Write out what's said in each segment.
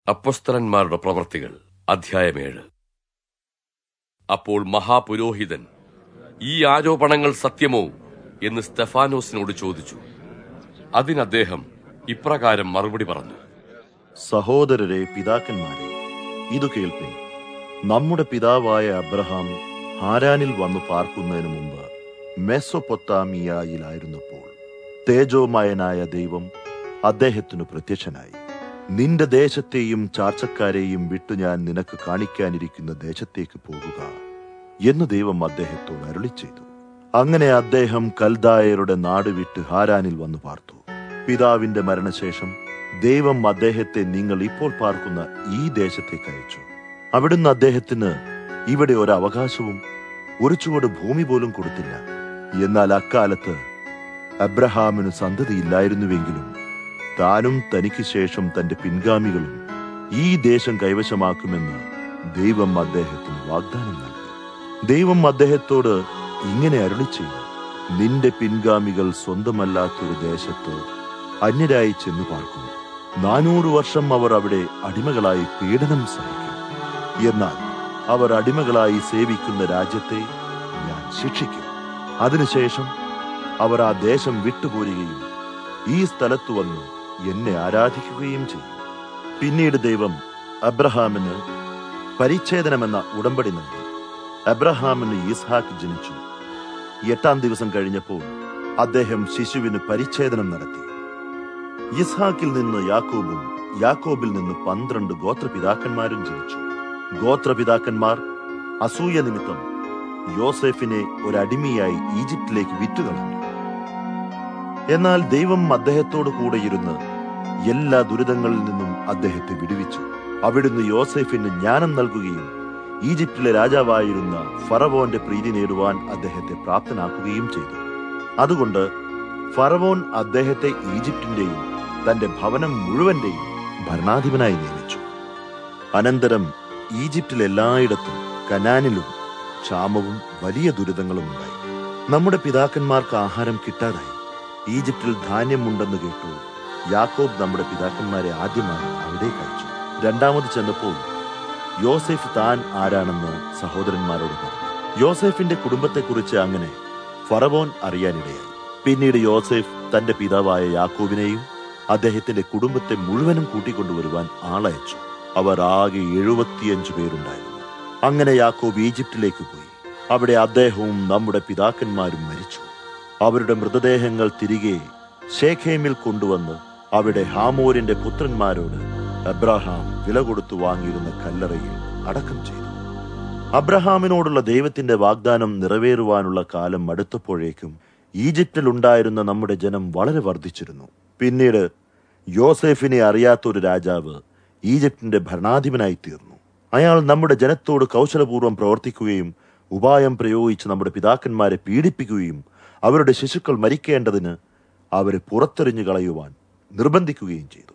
അപ്പസ്തലന്മാരുടെ പ്രവർത്തികൾ അധ്യായമേഴ് അപ്പോൾ മഹാപുരോഹിതൻ ഈ ആരോപണങ്ങൾ സത്യമോ എന്ന് സ്തെഫാനോസിനോട് ചോദിച്ചു അതിന് അദ്ദേഹം ഇപ്രകാരം മറുപടി പറഞ്ഞു സഹോദരരെ പിതാക്കന്മാരെ ഇതു കേൾപ്പിൻ നമ്മുടെ പിതാവായ അബ്രഹാം ഹാരാനിൽ വന്നു പാർക്കുന്നതിന് മുമ്പ് മെസ്സൊപ്പൊത്താമിയയിലായിരുന്നപ്പോൾ തേജോമയനായ ദൈവം അദ്ദേഹത്തിനു പ്രത്യക്ഷനായി നിന്റെ ദേശത്തെയും ചാർച്ചക്കാരെയും വിട്ടു ഞാൻ നിനക്ക് കാണിക്കാനിരിക്കുന്ന ദേശത്തേക്ക് പോകുക എന്ന് ദൈവം അദ്ദേഹത്തോട് അരുളി ചെയ്തു അങ്ങനെ അദ്ദേഹം കൽദായരുടെ നാട് വിട്ട് ഹാരാനിൽ വന്നു പാർത്തു പിതാവിന്റെ മരണശേഷം ദൈവം അദ്ദേഹത്തെ നിങ്ങൾ ഇപ്പോൾ പാർക്കുന്ന ഈ ദേശത്തേക്ക് അയച്ചു അവിടുന്ന് അദ്ദേഹത്തിന് ഇവിടെ ഒരു അവകാശവും ഒരു ചുവട് ഭൂമി പോലും കൊടുത്തില്ല എന്നാൽ അക്കാലത്ത് അബ്രഹാമിന് സന്തതിയില്ലായിരുന്നുവെങ്കിലും താനും തനിക്ക് ശേഷം തന്റെ പിൻഗാമികളും ഈ ദേശം കൈവശമാക്കുമെന്ന് ദൈവം അദ്ദേഹത്തിന് വാഗ്ദാനം നൽകി ദൈവം അദ്ദേഹത്തോട് ഇങ്ങനെ അരുളി ചെയ്തു നിന്റെ പിൻഗാമികൾ സ്വന്തമല്ലാത്തൊരു ദേശത്ത് അന്യരായി ചെന്നു പാർക്കും നാനൂറ് വർഷം അവർ അവിടെ അടിമകളായി പീഡനം സഹിക്കും എന്നാൽ അവർ അടിമകളായി സേവിക്കുന്ന രാജ്യത്തെ ഞാൻ ശിക്ഷിക്കും അതിനുശേഷം അവർ ആ ദേശം വിട്ടുപോരുകയും ഈ സ്ഥലത്ത് വന്ന് എന്നെ ആരാധിക്കുകയും ചെയ്യും പിന്നീട് ദൈവം അബ്രഹാമിന് പരിച്ഛേദനമെന്ന ഉടമ്പടി നൽകി അബ്രഹാമിന് ഈസ്ഹാക്ക് ജനിച്ചു എട്ടാം ദിവസം കഴിഞ്ഞപ്പോൾ അദ്ദേഹം ശിശുവിന് പരിച്ഛേദനം നടത്തി ഇസ്ഹാക്കിൽ നിന്ന് യാക്കോബും യാക്കോബിൽ നിന്ന് പന്ത്രണ്ട് ഗോത്രപിതാക്കന്മാരും ജനിച്ചു ഗോത്രപിതാക്കന്മാർ അസൂയ നിമിത്തം യോസെഫിനെ ഒരടിമയായി ഈജിപ്തിലേക്ക് വിറ്റുകളഞ്ഞു എന്നാൽ ദൈവം അദ്ദേഹത്തോട് കൂടെയിരുന്ന് എല്ലാ ദുരിതങ്ങളിൽ നിന്നും അദ്ദേഹത്തെ വിടുവിച്ചു അവിടുന്ന് യോസെഫിന് ജ്ഞാനം നൽകുകയും ഈജിപ്തിലെ രാജാവായിരുന്ന ഫറവോന്റെ പ്രീതി നേടുവാൻ അദ്ദേഹത്തെ പ്രാപ്തനാക്കുകയും ചെയ്തു അതുകൊണ്ട് ഫറവോൻ അദ്ദേഹത്തെ ഈജിപ്തിന്റെയും തന്റെ ഭവനം മുഴുവന്റെയും ഭരണാധിപനായി നിയമിച്ചു അനന്തരം ഈജിപ്തിൽ എല്ലായിടത്തും കനാനിലും ക്ഷാമവും വലിയ ദുരിതങ്ങളും ഉണ്ടായി നമ്മുടെ പിതാക്കന്മാർക്ക് ആഹാരം കിട്ടാതായി ഈജിപ്തിൽ ധാന്യമുണ്ടെന്ന് കേട്ടു യാക്കോബ് നമ്മുടെ പിതാക്കന്മാരെ ആദ്യമായി അവിടേക്ക് അയച്ചു രണ്ടാമത് ചെന്നപ്പോൾ യോസെഫ് താൻ ആരാണെന്ന് സഹോദരന്മാരോട് പറഞ്ഞു യോസെഫിന്റെ കുടുംബത്തെക്കുറിച്ച് അങ്ങനെ ഫറവോൻ അറിയാനിടയായി പിന്നീട് യോസെഫ് തന്റെ പിതാവായ യാക്കോബിനെയും അദ്ദേഹത്തിന്റെ കുടുംബത്തെ മുഴുവനും കൂട്ടിക്കൊണ്ടുവരുവാൻ ആളയച്ചു അവർ ആകെ എഴുപത്തിയഞ്ചു പേരുണ്ടായിരുന്നു അങ്ങനെ യാക്കോബ് ഈജിപ്തിലേക്ക് പോയി അവിടെ അദ്ദേഹവും നമ്മുടെ പിതാക്കന്മാരും മരിച്ചു അവരുടെ മൃതദേഹങ്ങൾ തിരികെ ഷേഖേമിൽ കൊണ്ടുവന്ന് അവിടെ ഹാമോരിന്റെ പുത്രന്മാരോട് അബ്രഹാം വില കൊടുത്തു വാങ്ങിയിരുന്ന കല്ലറയിൽ അടക്കം ചെയ്തു അബ്രഹാമിനോടുള്ള ദൈവത്തിന്റെ വാഗ്ദാനം നിറവേറുവാനുള്ള കാലം അടുത്തപ്പോഴേക്കും ഈജിപ്തിൽ ഉണ്ടായിരുന്ന നമ്മുടെ ജനം വളരെ വർദ്ധിച്ചിരുന്നു പിന്നീട് യോസെഫിനെ അറിയാത്തൊരു രാജാവ് ഈജിപ്തിന്റെ ഭരണാധിപനായി തീർന്നു അയാൾ നമ്മുടെ ജനത്തോട് കൗശലപൂർവ്വം പ്രവർത്തിക്കുകയും ഉപായം പ്രയോഗിച്ച് നമ്മുടെ പിതാക്കന്മാരെ പീഡിപ്പിക്കുകയും അവരുടെ ശിശുക്കൾ മരിക്കേണ്ടതിന് അവരെ പുറത്തെറിഞ്ഞു കളയുവാൻ നിർബന്ധിക്കുകയും ചെയ്തു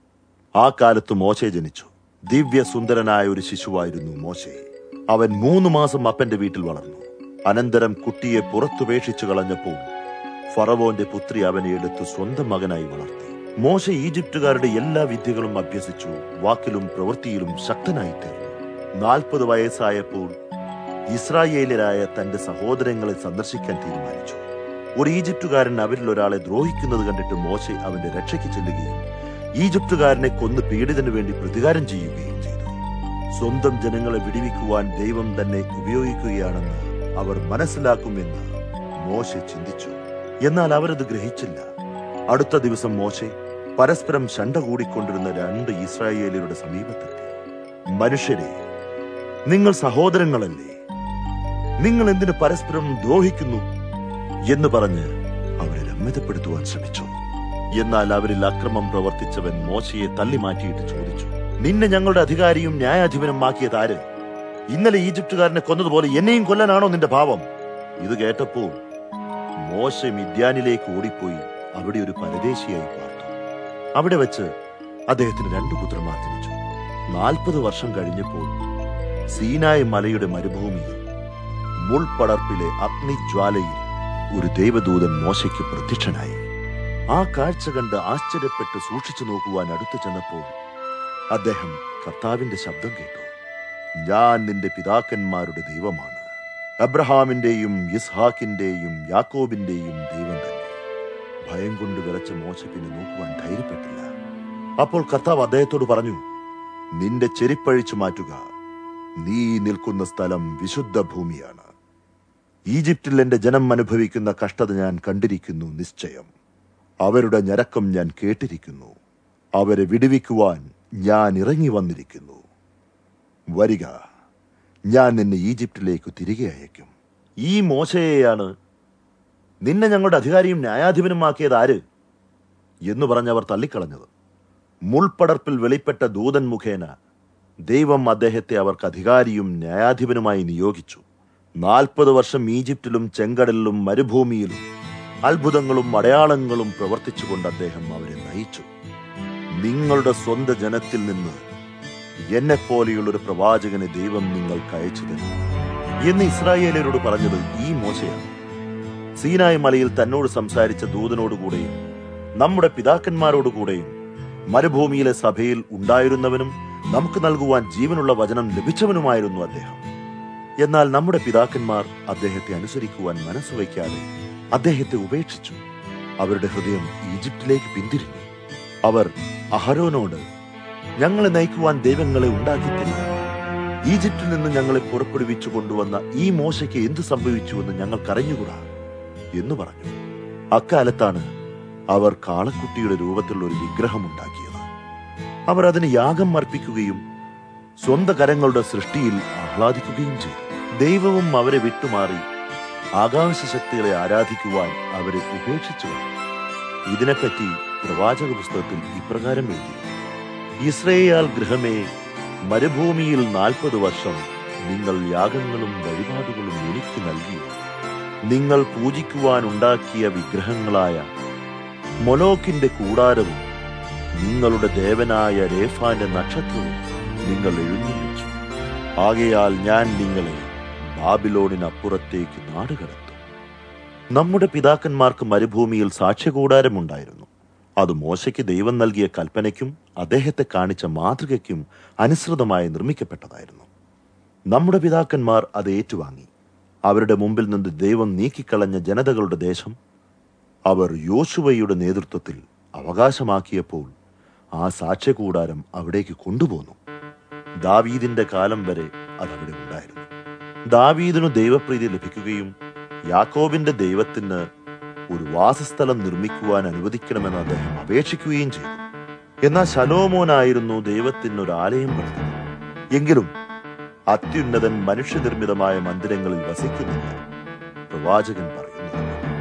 ആ കാലത്ത് മോശെ ജനിച്ചു ദിവ്യ സുന്ദരനായ ഒരു ശിശുവായിരുന്നു മോശെ അവൻ മൂന്ന് മാസം അപ്പന്റെ വീട്ടിൽ വളർന്നു അനന്തരം കുട്ടിയെ പുറത്തുപേക്ഷിച്ചു കളഞ്ഞപ്പോൾ ഫറവോന്റെ പുത്രി അവനെ എടുത്ത് സ്വന്തം മകനായി വളർത്തി മോശ ഈജിപ്തുകാരുടെ എല്ലാ വിദ്യകളും അഭ്യസിച്ചു വാക്കിലും പ്രവൃത്തിയിലും ശക്തനായി തീർന്നു നാൽപ്പത് വയസ്സായപ്പോൾ ഇസ്രായേലരായ തന്റെ സഹോദരങ്ങളെ സന്ദർശിക്കാൻ തീരുമാനിച്ചു ഒരു ഈജിപ്തുകാരൻ അവരിൽ ഒരാളെ ദ്രോഹിക്കുന്നത് കണ്ടിട്ട് മോശെ അവന്റെ രക്ഷയ്ക്ക് ചെല്ലുകയും ഈജിപ്തുകാരനെ കൊന്ന് പീഡിതനു വേണ്ടി പ്രതികാരം ചെയ്യുകയും ചെയ്തു സ്വന്തം ജനങ്ങളെ വിടിവിക്കുവാൻ ദൈവം തന്നെ ഉപയോഗിക്കുകയാണെന്ന് അവർ മനസ്സിലാക്കുമെന്ന് മോശെ ചിന്തിച്ചു എന്നാൽ അവരത് ഗ്രഹിച്ചില്ല അടുത്ത ദിവസം മോശെ പരസ്പരം ശണ്ട കൂടിക്കൊണ്ടിരുന്ന രണ്ട് ഇസ്രായേലിയരുടെ സമീപത്തെത്തി മനുഷ്യരെ നിങ്ങൾ സഹോദരങ്ങളല്ലേ നിങ്ങൾ എന്തിനു പരസ്പരം ദ്രോഹിക്കുന്നു എന്ന് പറഞ്ഞ് അവരെ രമ്യതപ്പെടുത്തുവാൻ ശ്രമിച്ചു എന്നാൽ അവരിൽ അക്രമം പ്രവർത്തിച്ചവൻ മോശയെ തള്ളി മാറ്റിയിട്ട് ചോദിച്ചു നിന്നെ ഞങ്ങളുടെ അധികാരിയും ന്യായാധിപനും ആക്കിയത് ആര് ഇന്നലെ ഈജിപ്തുകാരനെ കൊന്നതുപോലെ എന്നെയും കൊല്ലാനാണോ നിന്റെ ഭാവം ഇത് കേട്ടപ്പോൾ മോശ മിദ്യാനിലേക്ക് ഓടിപ്പോയി അവിടെ ഒരു പരദേശിയായി പാർത്തു അവിടെ വെച്ച് അദ്ദേഹത്തിന് രണ്ടു പുത്രന്മാർ ജനിച്ചു നാൽപ്പത് വർഷം കഴിഞ്ഞപ്പോൾ സീനായ് മലയുടെ മരുഭൂമിയിൽ മുൾപടർപ്പിലെ അഗ്നിജ്വാലയിൽ ഒരു ദൈവദൂതൻ മോശയ്ക്ക് പ്രത്യക്ഷനായി ആ കാഴ്ച കണ്ട് ആശ്ചര്യപ്പെട്ട് സൂക്ഷിച്ചു നോക്കുവാൻ അടുത്തു ചെന്നപ്പോൾ അദ്ദേഹം കർത്താവിന്റെ ശബ്ദം കേട്ടു ഞാൻ നിന്റെ പിതാക്കന്മാരുടെ ദൈവമാണ് അബ്രഹാമിന്റെയും ഇസ്ഹാക്കിന്റെയും യാക്കോബിന്റെയും ദൈവം തന്നെ ഭയം കൊണ്ട് വിറച്ച മോശ പിന്നെ നോക്കുവാൻ ധൈര്യപ്പെട്ടില്ല അപ്പോൾ കർത്താവ് അദ്ദേഹത്തോട് പറഞ്ഞു നിന്റെ ചെരിപ്പഴിച്ചു മാറ്റുക നീ നിൽക്കുന്ന സ്ഥലം വിശുദ്ധ ഭൂമിയാണ് ഈജിപ്തിൽ എന്റെ ജനം അനുഭവിക്കുന്ന കഷ്ടത ഞാൻ കണ്ടിരിക്കുന്നു നിശ്ചയം അവരുടെ ഞരക്കം ഞാൻ കേട്ടിരിക്കുന്നു അവരെ വിടുവിക്കുവാൻ ഞാൻ ഇറങ്ങി വന്നിരിക്കുന്നു വരിക ഞാൻ നിന്നെ ഈജിപ്തിലേക്ക് തിരികെ അയക്കും ഈ മോശയെയാണ് നിന്നെ ഞങ്ങളുടെ അധികാരിയും ന്യായാധിപനുമാക്കിയത് ആര് എന്ന് പറഞ്ഞവർ തള്ളിക്കളഞ്ഞത് മുൾപ്പടർപ്പിൽ വെളിപ്പെട്ട ദൂതൻ മുഖേന ദൈവം അദ്ദേഹത്തെ അവർക്ക് അധികാരിയും ന്യായാധിപനുമായി നിയോഗിച്ചു നാൽപ്പത് വർഷം ഈജിപ്തിലും ചെങ്കടലിലും മരുഭൂമിയിലും അത്ഭുതങ്ങളും അടയാളങ്ങളും പ്രവർത്തിച്ചുകൊണ്ട് അദ്ദേഹം അവരെ നയിച്ചു നിങ്ങളുടെ സ്വന്തം ജനത്തിൽ നിന്ന് എന്നെപ്പോലെയുള്ള ഒരു പ്രവാചകനെ ദൈവം നിങ്ങൾക്ക് അയച്ചു തരും എന്ന് ഇസ്രായേലരോട് പറഞ്ഞത് ഈ മോശയാണ് സീനായ് മലയിൽ തന്നോട് സംസാരിച്ച ദൂതനോടുകൂടെയും നമ്മുടെ പിതാക്കന്മാരോടുകൂടെയും മരുഭൂമിയിലെ സഭയിൽ ഉണ്ടായിരുന്നവനും നമുക്ക് നൽകുവാൻ ജീവനുള്ള വചനം ലഭിച്ചവനുമായിരുന്നു അദ്ദേഹം എന്നാൽ നമ്മുടെ പിതാക്കന്മാർ അദ്ദേഹത്തെ അനുസരിക്കുവാൻ മനസ്സുവയ്ക്കാതെ അദ്ദേഹത്തെ ഉപേക്ഷിച്ചു അവരുടെ ഹൃദയം ഈജിപ്തിലേക്ക് പിന്തിരിഞ്ഞു അവർ അഹരോനോട് ഞങ്ങളെ നയിക്കുവാൻ ദൈവങ്ങളെ ഉണ്ടാക്കിത്തില്ല ഈജിപ്തിൽ നിന്ന് ഞങ്ങളെ പുറപ്പെടുവിച്ചു കൊണ്ടുവന്ന ഈ മോശയ്ക്ക് എന്ത് സംഭവിച്ചുവെന്ന് ഞങ്ങൾക്കറിഞ്ഞുകൂടാ എന്ന് പറഞ്ഞു അക്കാലത്താണ് അവർ കാളക്കുട്ടിയുടെ രൂപത്തിലുള്ള ഒരു വിഗ്രഹം ഉണ്ടാക്കിയത് അവർ അതിന് യാഗം അർപ്പിക്കുകയും സ്വന്തം കരങ്ങളുടെ സൃഷ്ടിയിൽ ആഹ്ലാദിക്കുകയും ചെയ്തു ദൈവവും അവരെ വിട്ടുമാറി ആകാശ ശക്തികളെ ആരാധിക്കുവാൻ അവരെ ഉപേക്ഷിച്ചു ഇതിനെപ്പറ്റി പ്രവാചക പുസ്തകത്തിൽ ഇപ്രകാരം എഴുതി ഇസ്രയേൽ ഗൃഹമേ മരുഭൂമിയിൽ നാൽപ്പത് വർഷം നിങ്ങൾ യാഗങ്ങളും വഴിപാടുകളും എനിക്ക് നൽകി നിങ്ങൾ പൂജിക്കുവാൻ ഉണ്ടാക്കിയ വിഗ്രഹങ്ങളായ മൊലോക്കിന്റെ കൂടാരവും നിങ്ങളുടെ ദേവനായ രേഫാന്റെ നക്ഷത്രവും നിങ്ങൾ എഴുന്നള്ളിച്ചു ആകയാൽ ഞാൻ നിങ്ങളെ ബാബിലോണിനപ്പുറത്തേക്ക് നാടുകടത്തും നമ്മുടെ പിതാക്കന്മാർക്ക് മരുഭൂമിയിൽ സാക്ഷ്യകൂടാരമുണ്ടായിരുന്നു അത് മോശയ്ക്ക് ദൈവം നൽകിയ കൽപ്പനയ്ക്കും അദ്ദേഹത്തെ കാണിച്ച മാതൃകയ്ക്കും അനുസൃതമായി നിർമ്മിക്കപ്പെട്ടതായിരുന്നു നമ്മുടെ പിതാക്കന്മാർ അത് ഏറ്റുവാങ്ങി അവരുടെ മുമ്പിൽ നിന്ന് ദൈവം നീക്കിക്കളഞ്ഞ ജനതകളുടെ ദേശം അവർ യോശുവയുടെ നേതൃത്വത്തിൽ അവകാശമാക്കിയപ്പോൾ ആ സാക്ഷ്യകൂടാരം അവിടേക്ക് കൊണ്ടുപോന്നു ദാവീദിന്റെ കാലം വരെ അതവിടെ ഉണ്ടായിരുന്നു ദാവീദിനു ദൈവപ്രീതി ലഭിക്കുകയും യാക്കോബിന്റെ ദൈവത്തിന് ഒരു വാസസ്ഥലം നിർമ്മിക്കുവാൻ അനുവദിക്കണമെന്ന് അദ്ദേഹം അപേക്ഷിക്കുകയും ചെയ്തു എന്നാൽ ശലോമോനായിരുന്നു ദൈവത്തിന് ഒരു ആലയം പണിതത് എങ്കിലും അത്യുന്നതൻ മനുഷ്യനിർമ്മിതമായ മന്ദിരങ്ങളിൽ വസിക്കുന്നില്ല പ്രവാചകൻ പറയുന്നു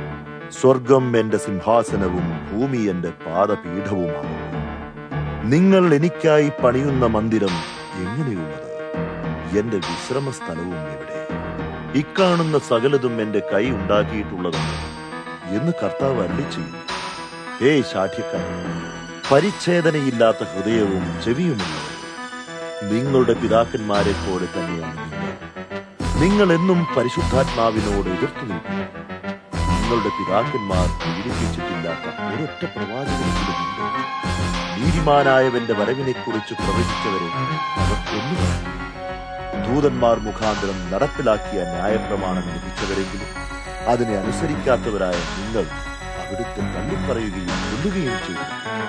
സ്വർഗം എന്റെ സിംഹാസനവും ഭൂമി എന്റെ പാദപീഠവുമാകുന്നു നിങ്ങൾ എനിക്കായി പണിയുന്ന മന്ദിരം എങ്ങനെയുള്ളത് എന്റെ വിശ്രമ സ്ഥലവും എവിടെ ഇക്കാണുന്ന സകലതും എന്റെ കൈ ഉണ്ടാക്കിയിട്ടുള്ളതാണ് എന്ന് കർത്താവ് അരളി ചെയ്യും ഏ ശാഠ്യക്കാരൻ പരിച്ഛേദനയില്ലാത്ത ഹൃദയവും ചെവിയുമുള്ളവർ നിങ്ങളുടെ പിതാക്കന്മാരെ പോലെ തന്നെയാണ് നിങ്ങൾ നിങ്ങൾ എന്നും പരിശുദ്ധാത്മാവിനോട് എതിർത്തു നിൽക്കുന്നു നിങ്ങളുടെ പിതാക്കന്മാർ പീഡിപ്പിച്ചിട്ടില്ലാത്ത ഒരൊറ്റ പ്രവാചകനെങ്കിലുമുണ്ട് നീതിമാനായവന്റെ വരവിനെ കുറിച്ച് പ്രവചിച്ചവരെ അവർ കൊന്നു ദൂതന്മാർ മുഖാന്തരം നടപ്പിലാക്കിയ ന്യായപ്രമാണം ലഭിച്ചവരെങ്കിലും അതിനെ അനുസരിക്കാത്തവരായ നിങ്ങൾ അവിടുത്തെ തള്ളിപ്പറയുകയും കൊല്ലുകയും ചെയ്തു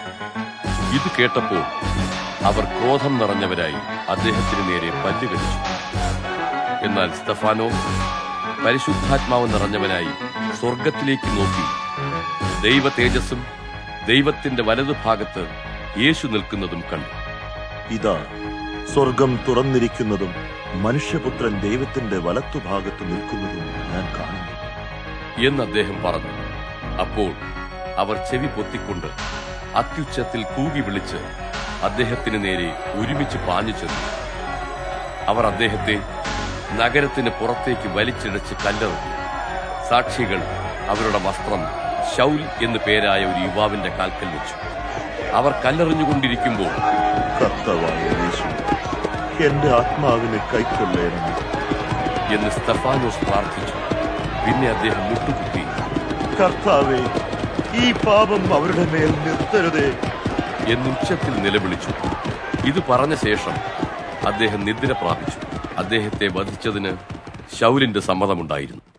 ഇത് കേട്ടപ്പോൾ അവർ ക്രോധം നിറഞ്ഞവരായി അദ്ദേഹത്തിന് നേരെ പല്ലുകടിച്ചു എന്നാൽ സ്തഫാനോ പരിശുദ്ധാത്മാവ് നിറഞ്ഞവനായി സ്വർഗത്തിലേക്ക് നോക്കി ദൈവ തേജസ്സും ദൈവത്തിന്റെ വലതുഭാഗത്ത് യേശു നിൽക്കുന്നതും കണ്ടു ഇതാ സ്വർഗം തുറന്നിരിക്കുന്നതും മനുഷ്യപുത്രൻ ദൈവത്തിന്റെ വലത്തുഭാഗത്ത് നിൽക്കുന്നതും ഞാൻ കാണുന്നു എന്ന് അദ്ദേഹം പറഞ്ഞു അപ്പോൾ അവർ ചെവി പൊത്തിക്കൊണ്ട് അത്യുച്ചത്തിൽ കൂകി വിളിച്ച് അദ്ദേഹത്തിന് നേരെ ഒരുമിച്ച് പാഞ്ഞു ചെന്നു അവർ അദ്ദേഹത്തെ നഗരത്തിന് പുറത്തേക്ക് വലിച്ചിഴച്ച് കല്ലെറിഞ്ഞു സാക്ഷികൾ അവരുടെ വസ്ത്രം ശൗൽ എന്നു പേരായ ഒരു യുവാവിന്റെ കാൽക്കൽ വെച്ചു അവർ കല്ലെറിഞ്ഞുകൊണ്ടിരിക്കുമ്പോൾ കർത്താവായ യേശു എന്റെ ആത്മാവിനെ കൈക്കൊള്ളേണം എന്ന് സ്തഫാനോസ് പ്രാർത്ഥിച്ചു പിന്നെ അദ്ദേഹം മുട്ടുകുത്തി കർത്താവെ ഈ പാപം അവരുടെ മേൽ നിർത്തരുതേ എന്നുച്ചത്തിൽ നിലവിളിച്ചു ഇത് പറഞ്ഞ ശേഷം അദ്ദേഹം നിദ്ര പ്രാപിച്ചു അദ്ദേഹത്തെ വധിച്ചതിന് ശൗലിന്റെ സമ്മതമുണ്ടായിരുന്നു